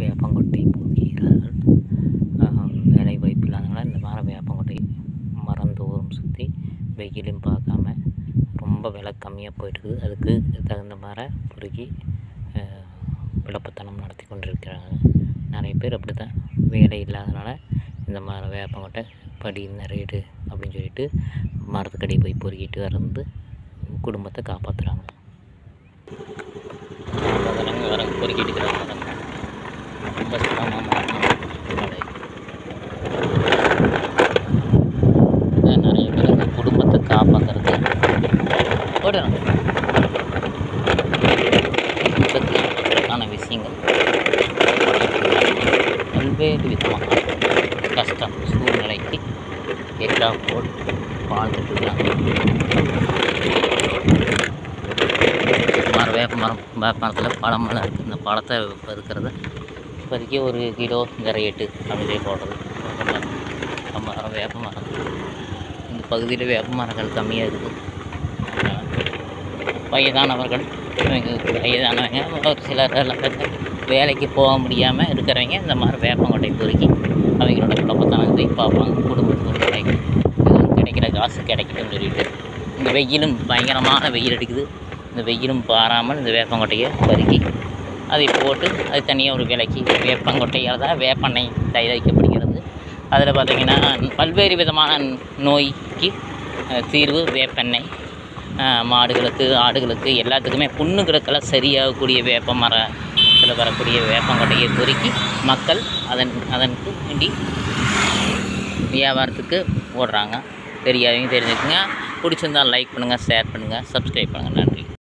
வேப்பங்கொட்டை போகிறார்கள் வேலை வாய்ப்பு இல்லாதனால இந்த மாதிரி வேப்பங்கொட்டை மரந்தோறும் சுற்றி வெயிலும் பார்க்காம ரொம்ப விலை கம்மியாக போயிட்டுருக்குது அதுக்கு தகுந்த மாதிரி பொறுக்கி விளப்பத்தனம் நடத்தி கொண்டிருக்கிறாங்க நிறைய பேர் அப்படி தான் வேலை இல்லாதனால இந்த மாதிரி வேப்பங்கொட்டை படி இந்த ரேட்டு அப்படின்னு சொல்லிட்டு மரத்துக்கடி போய் பொறுக்கிட்டு வந்து குடும்பத்தை காப்பாற்றுறாங்க அதனால வர பொறுக்கிட்டு இருக்கிறாங்க ரொம்ப சிரமமாக மழை இதான் நிறைய பேர் அந்த குடும்பத்தை காப்பாற்றுறது ஓடுறாங்க குடும்பத்துக்கான விஷயங்கள் பல்வேறு விதமாக கஷ்டம் சூழ்நிலைக்கு ஏற்றா போல் வாழ்ந்துட்டு இருக்காங்க மரம் வேப்ப மரம் வேப்ப மரத்தில் பழமெல்லாம் இருக்குது இந்த பழத்தை பறிக்கிறத இப்போதைக்கு ஒரு கிலோ இந்த ரேட்டு அப்படியே போடுறது வேப்ப மரம் வேப்ப மரம் இந்த பகுதியில் வேப்ப மரங்கள் கம்மியாக இருக்குது வயதானவர்கள் இவங்க வயதானவங்க ஒரு சிலர் எல்லாம் வந்து வேலைக்கு போக முடியாமல் இருக்கிறவங்க இந்த மாதிரி வேப்பங்கொட்டை பொறுக்கி அவங்களோட குழப்பத்தனத்தை பார்ப்பாங்க குடும்பத்துக்கு கிடைக்கும் எதுவும் கிடைக்கிற காசு கிடைக்கட்டும்னு சொல்லிட்டு இந்த வெயிலும் பயங்கரமான வெயில் அடிக்குது இந்த வெயிலும் பாராமல் இந்த வேப்பங்கொட்டையை பருக்கி அதை போட்டு அது தனியாக ஒரு விலைக்கு வேப்பங்கொட்டையால் தான் வேப்பெண்ணெய் தயாரிக்கப்படுகிறது அதில் பார்த்திங்கன்னா பல்வேறு விதமான நோய்க்கு அஹ், தீர்வு வேப்பெண்ணெய் அஹ், மாடுகளுக்கு ஆடுகளுக்கு எல்லாத்துக்குமே புண்ணுகளுக்கெல்லாம் சரியாகக்கூடிய வேப்ப மரத்தில் வரக்கூடிய வேப்பங்கொட்டையை பொறுக்கி மக்கள் அதன் அதற்கு வேண்டி வியாபாரத்துக்கு ஓடுறாங்க தெரியாதவங்க தெரிஞ்சுக்குங்க பிடிச்சிருந்தா லைக் பண்ணுங்கள் ஷேர் பண்ணுங்கள் சப்ஸ்கிரைப் பண்ணுங்கள் நன்றி